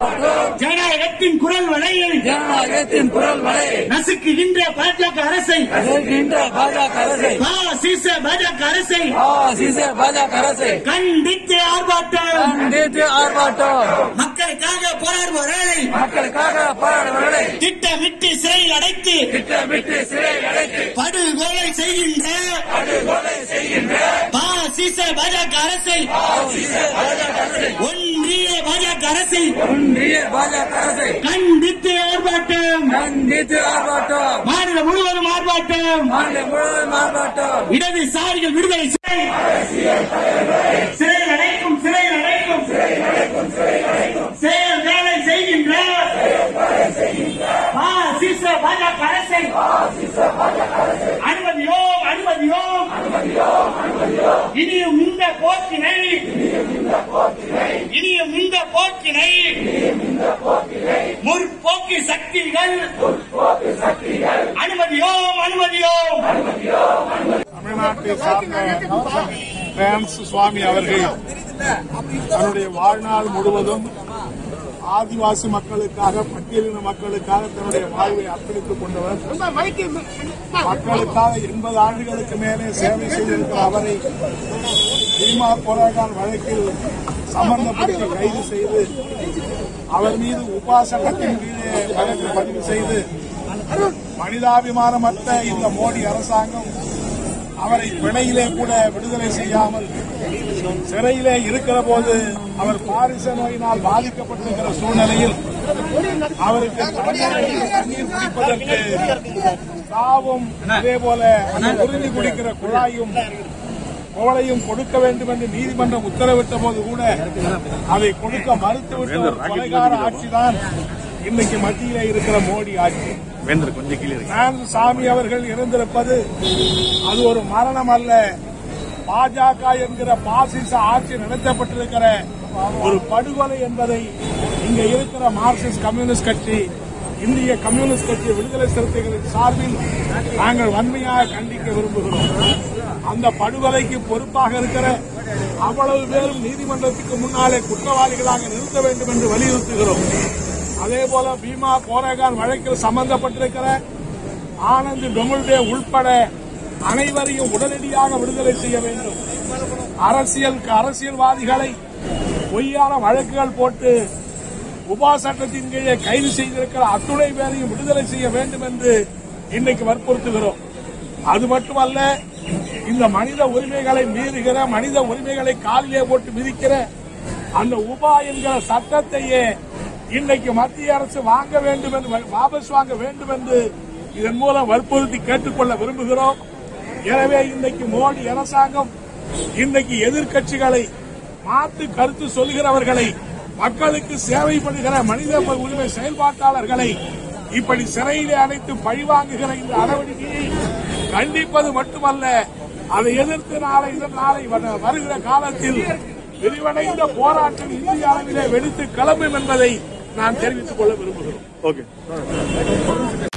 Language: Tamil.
ஜனநாயகத்தின் குரல் வலையை ஜனநாயகத்தின் குரல் வரை நசுக்குகின்ற பாஜக அரசை எதிர்க்கின்ற பாஜக அரசை பாசிச பாஜக அரசை ஆசிச பாஜக அரசை கண்டித்து ஆர்ப்பாட்டம் கண்டித்து ஆர்ப்பாட்டம் மக்களுக்காக போராடுபவர்களை மக்களுக்காக போராடுபவர்களை திட்டமிட்டு சிறையில் அடைத்து திட்டமிட்டு சிறையில் அடைத்து படுகொலை செய்கின்ற படுகொலை செய்கின்ற பாசிச பாஜக அரசை ஆசிச பாஜக அரசை ஒன்றிய பாஜக அரசை ஒன்றிய பாஜக அரசை கண்டித்து ஆர்ப்பாட்டம் கண்டித்து ஆர்ப்பாட்டம் மாநிலம் முழுவதும் ஆர்ப்பாட்டம் மாநிலம் முழுவதும் ஆர்ப்பாட்டம் இடதுசாரிகள் விடுதலை சிறை சிறையில் அடைக்கும் சிறையில் அடைக்கும் செயல் வேலை செய்கின்ற பாசிச பாஜக அரசை அனுமதியோம் அனுமதியோம் இனியும் இந்த போக்கினை இனியும் இந்த போக்கினை முற்போக்கு சக்திகள் அனுமதியோம் அனுமதியோம் தமிழ்நாட்டை சார்ந்த பிரான்ஸ் சுவாமி அவர்கள் தன்னுடைய வாழ்நாள் முழுவதும் ஆதிவாசி மக்களுக்காக பட்டியலின மக்களுக்காக தன்னுடைய வாழ்வை அர்ப்பணித்துக் கொண்டவர் மக்களுக்காக எண்பது ஆண்டுகளுக்கு மேலே சேவை செய்திருக்கிற அவரை பீமா கொரோகான் வழக்கில் சம்பந்தப்படுத்தி கைது செய்து அவர் மீது உபாசகத்தின் கீழே வழக்கு பதிவு செய்து மனிதாபிமானமற்ற இந்த மோடி அரசாங்கம் அவரை பிணையிலே கூட விடுதலை செய்யாமல் சிறையிலே இருக்கிற போது அவர் பாரிச நோயினால் பாதிக்கப்பட்டிருக்கிற சூழ்நிலையில் அவருக்கு தண்ணீர் தண்ணீர் குடிப்பதற்கு சாவும் அதே போல அந்த உறுதி குடிக்கிற குழாயும் கோலையும் கொடுக்க வேண்டும் என்று நீதிமன்றம் உத்தரவிட்ட போது கூட அதை கொடுக்க மறுத்துவிட்ட ஒரு கொலைகார ஆட்சிதான் இன்னைக்கு மத்தியிலே இருக்கிற மோடி ஆட்சி நான் சாமி அவர்கள் இருந்திருப்பது அது ஒரு மரணம் அல்ல பாஜக என்கிற பாசிச ஆட்சி நடத்தப்பட்டிருக்கிற ஒரு படுகொலை என்பதை இங்க இருக்கிற மார்க்சிஸ்ட் கம்யூனிஸ்ட் கட்சி இந்திய கம்யூனிஸ்ட் கட்சி விடுதலை சிறுத்தைகளின் சார்பில் நாங்கள் வன்மையாக கண்டிக்க விரும்புகிறோம் அந்த படுகொலைக்கு பொறுப்பாக இருக்கிற அவ்வளவு பேரும் நீதிமன்றத்துக்கு முன்னாலே குற்றவாளிகளாக நிறுத்த வேண்டும் என்று வலியுறுத்துகிறோம் அதே போல பீமா கோரேகான் வழக்கில் சம்பந்தப்பட்டிருக்கிற ஆனந்த் டொமுல்டே உள்பட அனைவரையும் உடனடியாக விடுதலை செய்ய வேண்டும் அரசியல் அரசியல்வாதிகளை பொய்யான வழக்குகள் போட்டு உபா சட்டத்தின் கீழே கைது செய்திருக்கிற அத்துணை பேரையும் விடுதலை செய்ய வேண்டும் என்று இன்னைக்கு வற்புறுத்துகிறோம் அது மட்டுமல்ல இந்த மனித உரிமைகளை மீறுகிற மனித உரிமைகளை காலிலே போட்டு மிதிக்கிற அந்த உபா என்கிற சட்டத்தையே இன்னைக்கு மத்திய அரசு வாங்க வேண்டும் என்று வாபஸ் வாங்க வேண்டும் என்று இதன் மூலம் வற்புறுத்தி கேட்டுக்கொள்ள விரும்புகிறோம் எனவே இன்னைக்கு மோடி அரசாங்கம் இன்னைக்கு எதிர்க்கட்சிகளை மாற்று கருத்து சொல்கிறவர்களை மக்களுக்கு சேவைப்படுகிற மனித உரிமை செயல்பாட்டாளர்களை இப்படி சிறையிலே அடைத்து பழிவாங்குகிற இந்த நடவடிக்கையை கண்டிப்பது மட்டுமல்ல அதை எதிர்த்து நாளை இதன் நாளை வ- வருகிற காலத்தில் விரிவடைந்த போராட்டம் இந்திய அளவிலே வெடித்து கிளம்பும் என்பதை நான் தெரிவித்துக் கொள்ள விரும்புகிறோம்